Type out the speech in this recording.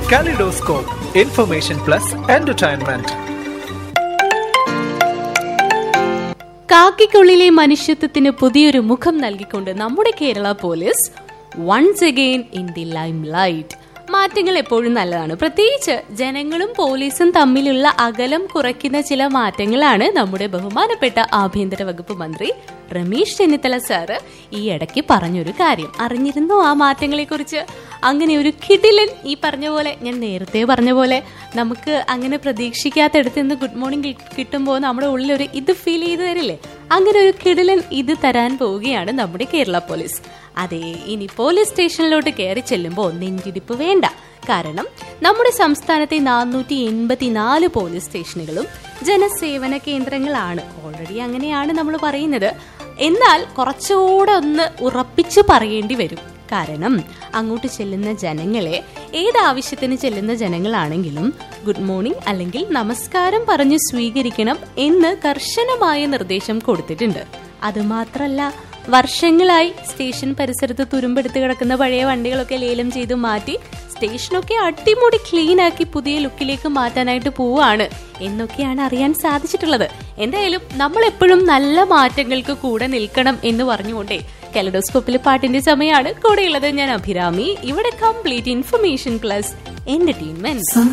kaleidoscope information plus entertainment കാക്കിക്കുള്ളിലെ മനുഷ്യത്വത്തിന് പുതിയൊരു മുഖം നൽകിക്കൊണ്ട് നമ്മുടെ Kerala police once again in the limelight മാറ്റങ്ങൾ എപ്പോഴും നല്ലതാണ് പ്രത്യേകിച്ച് ജനങ്ങളും പോലീസും തമ്മിലുള്ള അകലം കുറയ്ക്കുന്ന ചില മാറ്റങ്ങളാണ് നമ്മുടെ ബഹുമാനപ്പെട്ട ആഭ്യന്തര വകുപ്പ് മന്ത്രി രമേശ് ചെന്നിത്തല സാറ് ഈ ഇടയ്ക്ക് പറഞ്ഞൊരു കാര്യം അറിഞ്ഞിരുന്നു ആ മാറ്റങ്ങളെ കുറിച്ച് അങ്ങനെ ഒരു കിടിലൻ ഈ പറഞ്ഞ പോലെ ഞാൻ നേരത്തെ പറഞ്ഞ പോലെ നമുക്ക് അങ്ങനെ പ്രതീക്ഷിക്കാത്തടത്ത് നിന്ന് ഗുഡ് മോർണിംഗ് കിട്ടുമ്പോൾ നമ്മുടെ ഉള്ളിൽ ഒരു ഇത് ഫീൽ ചെയ്ത് തരില്ലേ അങ്ങനെ ഒരു കിടിലൻ ഇത് തരാൻ പോവുകയാണ് നമ്മുടെ കേരള പോലീസ് അതെ ഇനി പോലീസ് സ്റ്റേഷനിലോട്ട് കയറി ചെല്ലുമ്പോൾ നെഞ്ചിടിപ്പ് വേണ്ട കാരണം നമ്മുടെ സംസ്ഥാനത്തെ നാനൂറ്റി എൺപത്തിനാല് പോലീസ് സ്റ്റേഷനുകളും ജനസേവന കേന്ദ്രങ്ങളാണ് ഓൾറെഡി അങ്ങനെയാണ് നമ്മൾ പറയുന്നത് എന്നാൽ കുറച്ചുകൂടെ ഒന്ന് ഉറപ്പിച്ച് പറയേണ്ടി വരും കാരണം അങ്ങോട്ട് ചെല്ലുന്ന ജനങ്ങളെ ഏതാവശ്യത്തിന് ചെല്ലുന്ന ജനങ്ങളാണെങ്കിലും ഗുഡ് മോർണിംഗ് അല്ലെങ്കിൽ നമസ്കാരം പറഞ്ഞ് സ്വീകരിക്കണം എന്ന് കർശനമായ നിർദ്ദേശം കൊടുത്തിട്ടുണ്ട് അതുമാത്രല്ല വർഷങ്ങളായി സ്റ്റേഷൻ പരിസരത്ത് തുരുമ്പെടുത്ത് കിടക്കുന്ന പഴയ വണ്ടികളൊക്കെ ലേലം ചെയ്ത് മാറ്റി സ്റ്റേഷനൊക്കെ അടിമുടി ക്ലീൻ ആക്കി പുതിയ ലുക്കിലേക്ക് മാറ്റാനായിട്ട് പോവാണ് എന്നൊക്കെയാണ് അറിയാൻ സാധിച്ചിട്ടുള്ളത് എന്തായാലും നമ്മൾ എപ്പോഴും നല്ല മാറ്റങ്ങൾക്ക് കൂടെ നിൽക്കണം എന്ന് പറഞ്ഞുകൊണ്ടേ കലഡോസ്കോപ്പിൽ പാട്ടിന്റെ സമയമാണ് കൂടെയുള്ളത് ഞാൻ അഭിരാമി ഇവിടെ കംപ്ലീറ്റ് ഇൻഫർമേഷൻ പ്ലസ് എന്റർടൈൻമെന്റ്